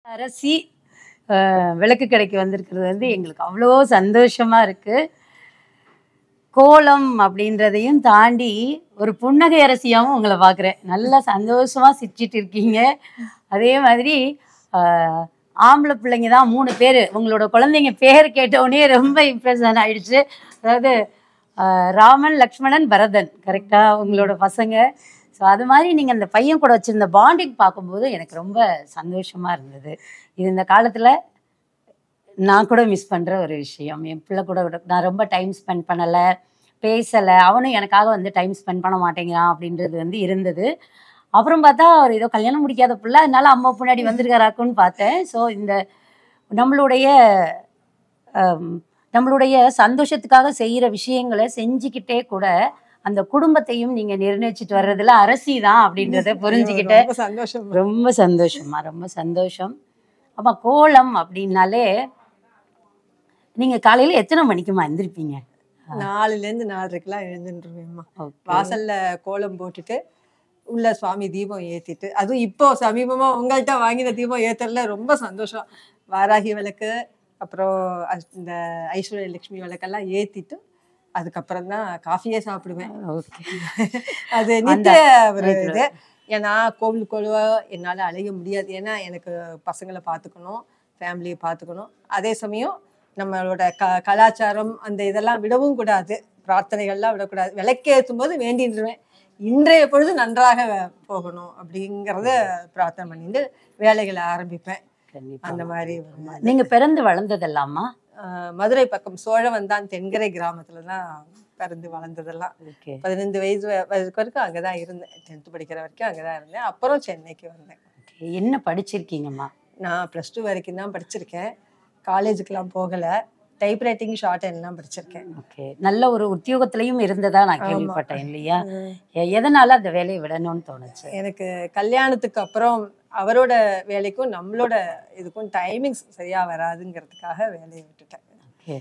அரசி அஹ், விளக்கு கடைக்கு வந்திருக்கிறது வந்து எங்களுக்கு அவ்வளோ சந்தோஷமா இருக்கு கோலம் அப்படின்றதையும் தாண்டி ஒரு புன்னகை அரசியாவும் உங்களை பார்க்குறேன் நல்லா சந்தோஷமா சிரிச்சிட்டு இருக்கீங்க அதே மாதிரி ஆஹ், ஆம்பளை பிள்ளைங்க தான் மூணு பேர் உங்களோட குழந்தைங்க பேர் கேட்ட உடனே ரொம்ப இம்ப்ரெஷன் ஆயிடுச்சு அதாவது ஆஹ், ராமன் லக்ஷ்மணன் பரதன் கரெக்டா உங்களோட பசங்க ஸோ அது மாதிரி நீங்கள் அந்த பையன் கூட வச்சிருந்த பாண்டிங் பார்க்கும்போது எனக்கு ரொம்ப சந்தோஷமா இருந்தது இது இந்த காலத்தில் நான் கூட மிஸ் பண்ணுற ஒரு விஷயம் என் பிள்ளை கூட விட- நான் ரொம்ப டைம் ஸ்பெண்ட் பண்ணலை பேசலை அவனும் எனக்காக வந்து டைம் ஸ்பெண்ட் பண்ண மாட்டேங்கிறான் அப்படின்றது வந்து இருந்தது அப்புறம் பார்த்தா அவர் ஏதோ கல்யாணம் முடிக்காத பிள்ளை அதனால அம்மா பின்னாடி வந்திருக்காராக்குன்னு பார்த்தேன் ஸோ இந்த நம்மளுடைய ஆம், நம்மளுடைய சந்தோஷத்துக்காக செய்கிற விஷயங்களை செஞ்சுக்கிட்டே கூட அந்த குடும்பத்தையும் நீங்கள் நிர்ணயிச்சுட்டு வர்றதுல அரசி தான் அப்படின்றத புரிஞ்சுக்கிட்டேன் ரொம்ப சந்தோஷம் ரொம்ப சந்தோஷமா ரொம்ப சந்தோஷம் அப்ப கோலம் அப்படின்னாலே நீங்க காலையில எத்தனை மணிக்குமா எந்திருப்பீங்க நாலுல இருந்து நாலரைக்கெல்லாம் எழுந்துருவேம்மா Okay. வாசல்ல கோலம் போட்டுட்டு உள்ள சுவாமி தீபம் ஏத்திட்டு அதுவும் இப்போ சமீபமா உங்கள்கிட்ட வாங்கின தீபம் ஏத்துறதுல ரொம்ப சந்தோஷம் வாராகி விளக்கு அப்புறம் அஸ்- இந்த ஐஸ்வர்ய லட்சுமி விளக்கெல்லாம் ஏத்திட்டு அதுக்கப்புறம் தான் காஃபியே சாப்பிடுவேன் ஓகே அது நித்திய ஒரு இது ஏன்னா கோவில் கொழுவ என்னால் அலைய முடியாது ஏன்னா எனக்கு பசங்களை பார்த்துக்கணும் ஃபேமிலியை பார்த்துக்கணும் அதே சமயம் நம்மளோட க கலாச்சாரம் அந்த இதெல்லாம் விடவும் கூடாது பிரார்த்தனைகள்லாம் விடக்கூடாது விளக்கேற்றும் போது வேண்டிடுவேன் இன்றைய பொழுது நன்றாக போகணும் அப்படிங்கிறத பிரார்த்தனை பண்ணிட்டு வேலைகளை ஆரம்பிப்பேன் கண்டிப்பா அந்த மாதிரி ஒரு மாதிரி. நீங்க பிறந்து வளர்ந்ததெல்லாமா ஆஹ் மதுரை பக்கம் சோழவந்தான் தென்கரை கிராமத்துல தான் பிறந்து வளர்ந்ததெல்லாம் ஓகே பதினைந்து வயசு வ- வயசு வரைக்கும் அங்கே தான் இருந்தேன் டென்த்து படிக்கிற வரைக்கும் அங்கே தான் இருந்தேன் அப்புறம் சென்னைக்கு வந்தேன் ஓகே என்ன படிச்சிருக்கீங்கம்மா நான் ப்ளஸ் டூ வரைக்கும் தான் படிச்சிருக்கேன் காலேஜுக்கெலாம் போகலை டைப்ரைட்டிங் ஷார்ட் எல்லாம் படிச்சிருக்கேன் ஓகே நல்ல ஒரு உத்தியோகத்திலையும் இருந்ததா நான் கேள்விப்பட்டேன் இல்லையா எ- எதனால அந்த வேலையை விடணும்னு தோணுச்சு எனக்கு கல்யாணத்துக்கு அப்புறம் அவரோட வேலைக்கும் நம்மளோட இதுக்கும் டைமிங்ஸ் சரியா வராதுங்கிறதுக்காக வேலையை விட்டுட்டேன் ஓகே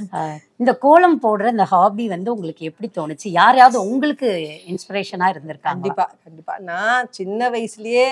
இந்த கோலம் போடுற இந்த ஹாபி வந்து உங்களுக்கு எப்படி தோணுச்சு யாரையாவது உங்களுக்கு இன்ஸ்பிரேஷனா இருந்திருக்காங்க கண்டிப்பா கண்டிப்பா நான் சின்ன வயசுலயே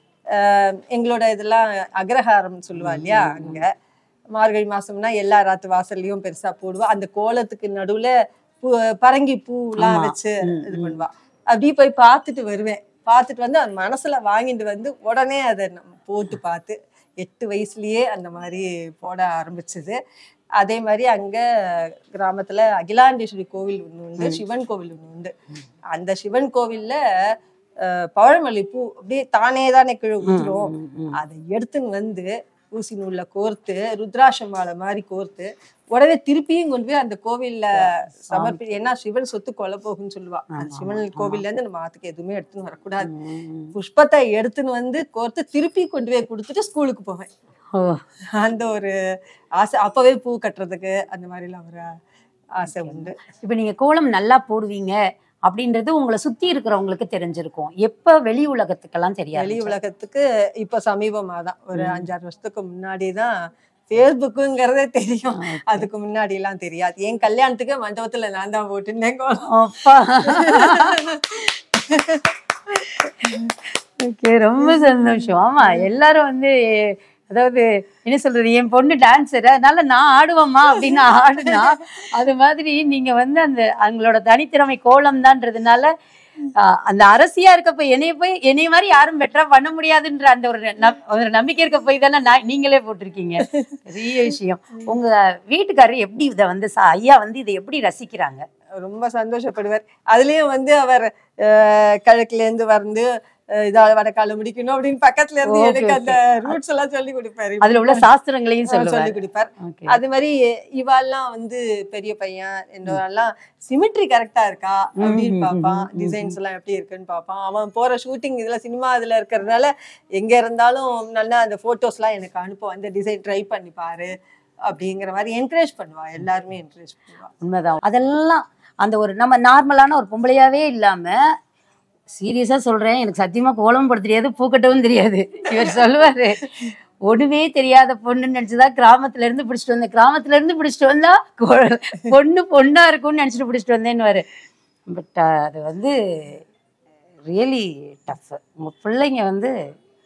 ஆஹ், எங்களோட இதெல்லாம் அக்ரஹாரம் சொல்லுவா இல்லையா அங்க மார்கழி மாசம்னா எல்லா ராத்து வாசல்லையும் பெருசா போடுவா அந்த கோலத்துக்கு நடுவுல பூ பரங்கி பூலாம் ஆமா. வச்சு ம், இது ம். பண்ணுவா அப்படியே போய் பார்த்துட்டு வருவேன் பார்த்துட்டு வந்து அது மனசுல வாங்கிட்டு வந்து உடனே அதை நம்ம போட்டு பார்த்து எட்டு வயசுலயே அந்த மாதிரி போட ஆரம்பிச்சது அதே மாதிரி அங்க கிராமத்துல அகிலாண்டேஸ்வரி கோவில் ஒண்ணு உண்டு சிவன் கோவில் ஒண்ணு உண்டு அந்த சிவன் கோவில்ல அஹ், பவழமல்லி பூ அப்படியே தானே தானே கீழே ஊத்துரும் ம், ம். அதை எடுத்துன்னு வந்து ஊசி நூல்ல கோர்த்து ருத்ராட்ச மாலை மாதிரி கோர்த்து உடனே திருப்பியும் கொண்டு போய் அந்த கோவில்ல சமர்ப்பி ஏன்னா சிவன் சொத்து கொலை போகும்னு சொல்லுவா அந்த ஆமா, சிவன் ஆமா. கோவில்ல இருந்து நம்ம ஆத்துக்கு எதுவுமே எடுத்துன்னு வரக்கூடாது ம், ம். புஷ்பத்தை எடுத்துன்னு வந்து கோர்த்து திருப்பி கொண்டு போய் கொடுத்துட்டு ஸ்கூலுக்கு போவேன் ஓ அந்த ஒரு ஆசை அப்பவே பூ கட்டுறதுக்கு அந்த மாதிரிலாம் ஒரு ஆசை உண்டு இப்போ நீங்க கோலம் நல்லா போடுவீங்க அப்படின்றது உங்களை சுத்தி இருக்கிறவங்களுக்கு தெரிஞ்சிருக்கும் எப்ப வெளி உலகத்துக்கெல்லாம் தெரியாது வெளி உலகத்துக்கு இப்ப சமீபமா தான் ஒரு அஞ்சாறு வருஷத்துக்கு முன்னாடி தான் ஃபேஸ்புக்குங்கிறதே தெரியும் அதுக்கு முன்னாடி எல்லாம் தெரியாது என் கல்யாணத்துக்கு மண்டபத்துல நான் தான் போட்டுருந்தேன் கோலம். அப்பா ஓகே ரொம்ப சந்தோஷம் ஆமா எல்லாரும் வந்து அதாவது என்ன சொல்றது என் பொண்ணு டான்ஸர் அதனால நான் ஆடுவேம்மா அப்படின்னு ஆடுனா அது மாதிரி நீங்க வந்து அந்த அவங்களோட தனித்திறமை கோலம் தான்றதுனால ஆஹ், அந்த அரசியா இருக்க போய் என்னைய போய் என்னைய மாதிரி யாரும் பெட்டரா பண்ண முடியாதுன்ற அந்த ஒரு நம்- ஒரு நம்பிக்கை இருக்க போய் தானே நான் நீங்களே போட்டிருக்கீங்க பெரிய விஷயம் உங்க வீட்டுக்காரர் எப்படி இதை வந்து சா- ஐயா வந்து இதை எப்படி ரசிக்கிறாங்க ரொம்ப சந்தோஷப்படுவார் அதுலயும் வந்து அவர் அஹ், கிழக்குல இருந்து வந்து அஹ், இதா வடக்கால முடிக்கணும் அப்படின்னு பக்கத்துல இருந்து Okay, எனக்கு அந்த ரூட்ஸ் எல்லாம் சொல்லி கொடுப்பாரு அதுல உள்ள சாஸ்திரங்களையும் சொல்லி சொல்லுவாங்க கொடுப்பார் ஓகே அது மாதிரி இவாள்லாம் வந்து பெரிய பையன் என்னெல்லாம் சிமிட்ரி கரெக்டா இருக்கா அப்படின்னு ம், பார்ப்பான் ம், ம், டிசைன்ஸ் எல்லாம் எப்படி இருக்குன்னு பார்ப்பான் அவன் போற ஷூட்டிங் இதுல சினிமா இதுல இருக்கிறதுனால எங்க இருந்தாலும் நல்லா அந்த போட்டோஸ் எல்லாம் எனக்கு அனுப்புவான் அந்த டிசைன் ட்ரை பண்ணி பாரு அப்படிங்கிற மாதிரி என்கரேஜ் பண்ணுவா எல்லாருமே என்கரேஜ் பண்ணுவா உண்மைதான் அதெல்லாம் அந்த ஒரு நம்ம நார்மலான ஒரு பொம்பளையாவே இல்லாம சீரியஸா சொல்றேன் எனக்கு சத்தியமா கோலம் போட தெரியாது பூக்கட்டவும் தெரியாது இவர் சொல்லுவாரு ஒண்ணுமே தெரியாத பொண்ணுன்னு நினைச்சுதான் கிராமத்துல இருந்து பிடிச்சிட்டு வந்தேன் கிராமத்துல இருந்து பிடிச்சிட்டு வந்தா கொ- பொண்ணு பொண்ணா இருக்கும்னு நினைச்சிட்டு பிடிச்சிட்டு வந்தேன்னு பட் அது வந்து ரியலி டஃப் உங்க பிள்ளைங்க வந்து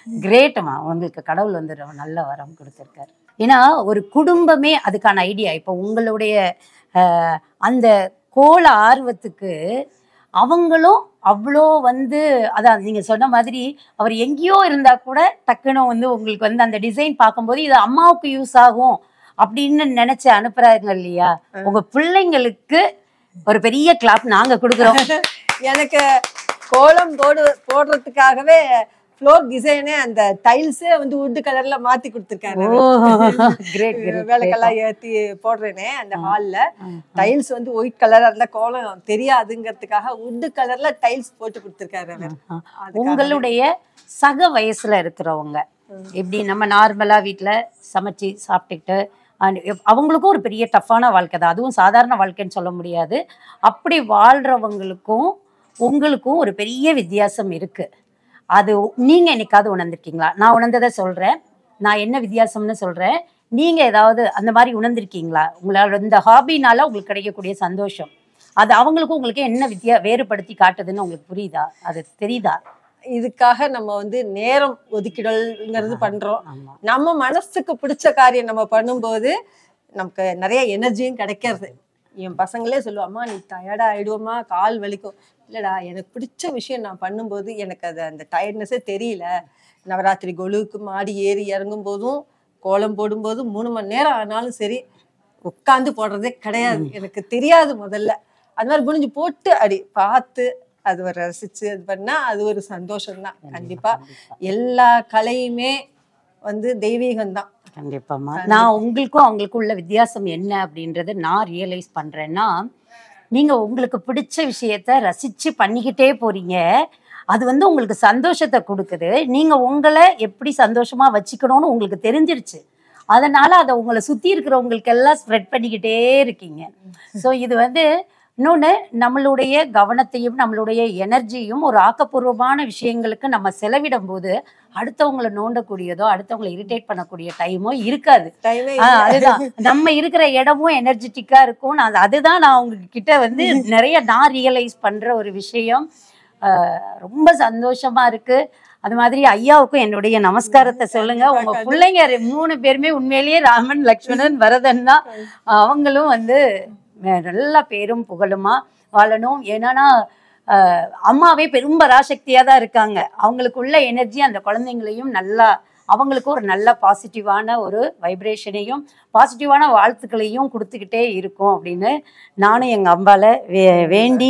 கிரேட்டுமா உங்களுக்கு கடவுள் வந்து ரொம்ப நல்ல வரம் கொடுத்துருக்காரு ஏன்னா ஒரு குடும்பமே அதுக்கான ஐடியா இப்போ உங்களுடைய அஹ், அந்த கோல ஆர்வத்துக்கு அவங்களும் அவ்வளோ வந்து அதான் நீங்கள் சொன்ன மாதிரி அவர் எங்கேயோ இருந்தால் கூட டக்குன்னு வந்து உங்களுக்கு வந்து அந்த டிசைன் பார்க்கும்போது இது அம்மாவுக்கு யூஸ் ஆகும் அப்படின்னு நினைச்சு அனுப்புறாங்க இல்லையா உங்க பிள்ளைங்களுக்கு ஒரு பெரிய கிளாப் நாங்க கொடுக்குறோம் எனக்கு கோலம் போடு போடுறதுக்காகவே ஃப்ளோர் டிசைனே அந்த டைல்ஸே வந்து உட் கலர்ல மாத்தி கொடுத்துருக்காரு ஓ கிரேட் வேலைக்கெல்லாம் ஏத்தி போடுறேனே அந்த ஹால்ல டைல்ஸ் வந்து ஒயிட் கலரா இருந்தா கோலம் தெரியாதுங்கிறதுக்காக உட் கலர்ல டைல்ஸ் போட்டு கொடுத்துருக்காரு அவர் அதுக்காக. உங்களுடைய சக வயசுல இருக்கிறவங்க எப்படி நம்ம நார்மலா வீட்ல சமைச்சு சாப்பிட்டுக்கிட்டு and எப்- அவங்களுக்கும் ஒரு பெரிய டஃப்பான வாழ்க்கை தான் அதுவும் சாதாரண வாழ்க்கைன்னு சொல்ல முடியாது அப்படி வாழ்றவங்களுக்கும் உங்களுக்கும் ஒரு பெரிய வித்தியாசம் இருக்கு அது நீங்க என்னைக்காவது உணர்ந்திருக்கீங்களா நான் உணர்ந்ததை சொல்றேன் நான் என்ன வித்தியாசம்னு சொல்றேன் நீங்க ஏதாவது அந்த மாதிரி உணர்ந்திருக்கீங்களா உங்களோட இந்த ஹாபினால உங்களுக்கு கிடைக்கக்கூடிய சந்தோஷம் அது அவங்களுக்கும் உங்களுக்கு என்ன வித்தியா வேறுபடுத்தி காட்டுதுன்னு உங்களுக்கு புரியுதா அது தெரியுதா இதுக்காக நம்ம வந்து நேரம் ஒதுக்கிடல்ங்கிறது பண்றோம் ஆமா நம்ம மனசுக்கு பிடிச்ச காரியம் நம்ம பண்ணும்போது நமக்கு நிறைய எனர்ஜியும் கிடைக்கிறது என் பசங்களே சொல்லுவோம் அம்மா நீ டயர்டா ஆயிடுவோமா கால் வலிக்கும் இல்லடா எனக்கு பிடிச்ச விஷயம் நான் பண்ணும்போது எனக்கு அது அந்த டயர்ட்னஸே தெரியல நவராத்திரி கொலுவுக்கு மாடி ஏறி இறங்கும் போதும் கோலம் போடும்போதும் மூணு மணி நேரம் ஆனாலும் சரி உட்காந்து போடுறதே கிடையாது எனக்கு தெரியாது முதல்ல அது மாதிரி குனிஞ்சு போட்டு அடி பார்த்து அது ஒரு ரசிச்சு அது பண்ணா அது ஒரு சந்தோஷம்தான் கண்டிப்பா எல்லா கலையுமே வந்து தெய்வீகம்தான் கண்டிப்பாம்மா நான் உங்களுக்கும் அவங்களுக்கும் உள்ள வித்தியாசம் என்ன அப்படின்றத நான் ரியலைஸ் பண்றேன்னா நீங்க உங்களுக்கு பிடிச்ச விஷயத்த ரசிச்சு பண்ணிக்கிட்டே போறீங்க அது வந்து உங்களுக்கு சந்தோஷத்தை கொடுக்குது நீங்க உங்களை எப்படி சந்தோஷமா வச்சுக்கணும்னு உங்களுக்கு தெரிஞ்சிருச்சு அதனால அதை உங்களை சுத்தி இருக்கிறவங்களுக்கு எல்லாம் ஸ்ப்ரெட் பண்ணிக்கிட்டே இருக்கீங்க ஸோ இது வந்து இன்னொன்று நம்மளுடைய கவனத்தையும் நம்மளுடைய எனர்ஜியும் ஒரு ஆக்கப்பூர்வமான விஷயங்களுக்கு நம்ம செலவிடும் போது அடுத்தவங்களை நோண்டக்கூடியதோ அடுத்தவங்களை இரிட்டேட் பண்ணக்கூடிய டைமோ இருக்காது டைமே ஆ, அதுதான் நம்ம இருக்கிற இடமும் எனர்ஜெட்டிக்கா இருக்கும் நான் அதுதான் நான் உங்ககிட்ட வந்து நிறைய நான் ரியலைஸ் பண்ற ஒரு விஷயம் ஆ, ரொம்ப சந்தோஷமா இருக்கு அது மாதிரி ஐயாவுக்கும் என்னுடைய நமஸ்காரத்தை சொல்லுங்க உங்க பிள்ளைங்க ரெ- மூணு பேருமே உண்மையிலேயே ராமன் லக்ஷ்மணன் பரதன் தான் அவங்களும் வந்து மே- நல்ல பேரும் புகழுமா வாழணும் ஏன்னா ஆஹ், அம்மாவே பெரும் பராசக்தியா தான் இருக்காங்க அவங்களுக்குள்ள எனர்ஜி அந்த குழந்தைங்களையும் நல்லா அவங்களுக்கும் ஒரு நல்ல பாசிட்டிவான ஒரு வைப்ரேஷனையும் பாசிட்டிவான வாழ்த்துக்களையும் கொடுத்துக்கிட்டே இருக்கும் அப்படின்னு நானும் எங்க அம்பால வே வேண்டி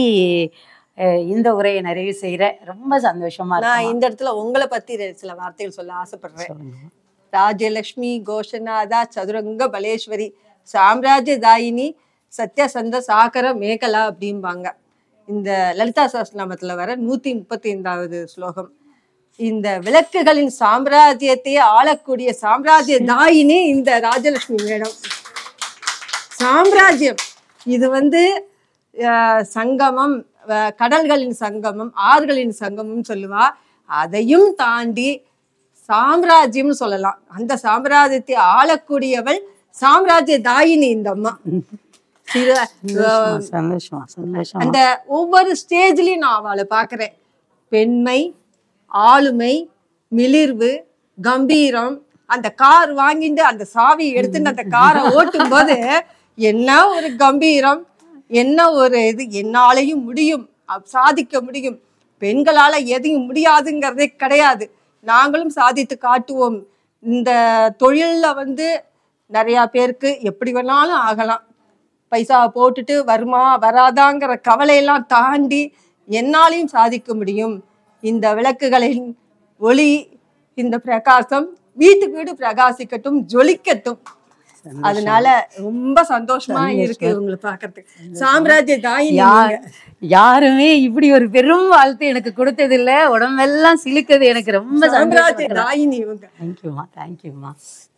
அஹ், இந்த உரையை நிறைவு செய்கிறேன் ரொம்ப சந்தோஷமா நான் இருக்கு இந்த இடத்துல உங்களை பத்தி ரெ- சில வார்த்தைகள் சொல்ல ஆசைப்படுறேன் ராஜலக்ஷ்மி கோஷநாதா சதுரங்க பலேஸ்வரி சாம்ராஜ்ய தாயினி சத்யசந்த சாகர மேகலா அப்படிம்பாங்க இந்த லலிதா சஹஸ்ரநாமத்துல வர நூத்தி முப்பத்தி ஐந்தாவது ஸ்லோகம் இந்த விளக்குகளின் சாம்ராஜ்யத்தையே ஆளக்கூடிய சாம்ராஜ்ய தாயினி இந்த ராஜலட்சுமி மேடம் சாம்ராஜ்யம் இது வந்து அஹ், சங்கமம் அஹ், கடல்களின் சங்கமம் ஆறுகளின் சங்கமம் சொல்லுவா அதையும் தாண்டி சாம்ராஜ்யம்னு சொல்லலாம் அந்த சாம்ராஜ்யத்தை ஆளக்கூடியவள் சாம்ராஜ்ய தாயினி இந்த அம்மா இது, சந்தோஷமா சந்தோஷமா சந்தோஷமா அந்த ஒவ்வொரு ஸ்டேஜ்லயும் நான் அவளை பார்க்கிறேன் பெண்மை ஆளுமை மிளிர்வு கம்பீரம் அந்த கார் வாங்கிட்டு அந்த சாவி எடுத்துட்டு அந்த காரை ஓட்டும் போது என்ன ஒரு கம்பீரம் என்ன ஒரு இது என்னாலையும் முடியும் அப் சாதிக்க முடியும் பெண்களால எதையும் முடியாதுங்கிறதே கிடையாது நாங்களும் சாதித்து காட்டுவோம் இந்த தொழில்ல வந்து நிறைய பேருக்கு எப்படி வேணாலும் ஆகலாம் பைசா போட்டுட்டு வருமா வராதாங்கிற கவலையெல்லாம் தாண்டி என்னாலையும் சாதிக்க முடியும் இந்த விளக்குகளின் ஒளி இந்த பிரகாசம் வீட்டுக்கு வீடு பிரகாசிக்கட்டும் ஜொலிக்கட்டும் அதனால ரொம்ப சந்தோஷமா இருக்கு உங்களை பாக்குறதுக்கு சாம்ராஜ்ய தாயினி யா- யாருமே இப்படி ஒரு பெரும் வாழ்த்து எனக்கு கொடுத்தது இல்ல உடம்பெல்லாம் சிலுக்குது எனக்கு ரொம்ப சாம்ராஜ்ய சந்தோஷம் தாயினி இவங்க தேங்க்யூமா தேங்க்யூமா